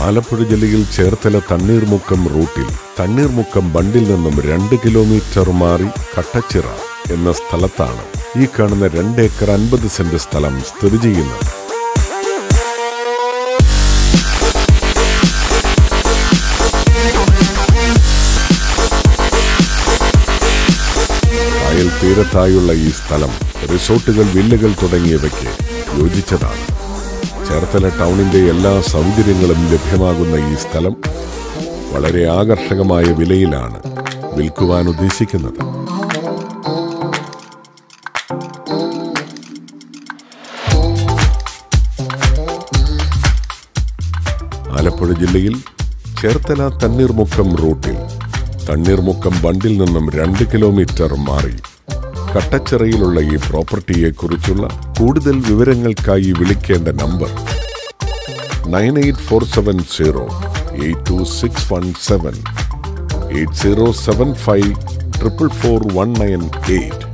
ആലപ്പുഴ ജില്ലയിൽ ചേർത്തല തണ്ണീർമുക്കം റൂട്ടിൽ തണ്ണീർമുക്കം ബണ്ടിൽ നിന്നും രണ്ട് കിലോമീറ്റർ മാറി കട്ടച്ചിറ എന്ന സ്ഥലത്താണ് ഈ കാണുന്ന രണ്ട് ഏക്കർ അൻപത് സെന്റ് സ്ഥലം സ്ഥിതി ചെയ്യുന്നത് കായൽ തീരത്തായുള്ള ഈ സ്ഥലം റിസോർട്ടുകൾ വില്ലുകൾ തുടങ്ങിയവയ്ക്ക് യോജിച്ചതാണ് ചേർത്തല ടൗണിന്റെ എല്ലാ സൗകര്യങ്ങളും ലഭ്യമാകുന്ന ഈ സ്ഥലം വളരെ ആകർഷകമായ വിലയിലാണ് വിൽക്കുവാൻ ഉദ്ദേശിക്കുന്നത് ആലപ്പുഴ ജില്ലയിൽ ചേർത്തല തണ്ണീർമുക്കം റൂട്ടിൽ തണ്ണീർമുക്കം ബണ്ടിൽ നിന്നും രണ്ട് കിലോമീറ്റർ മാറി കട്ടച്ചിറയിലുള്ള ഈ പ്രോപ്പർട്ടിയെക്കുറിച്ചുള്ള കൂടുതൽ വിവരങ്ങൾക്കായി വിളിക്കേണ്ട number nine eight four seven zero eight two six one seven eight zero seven five triple four one nine eight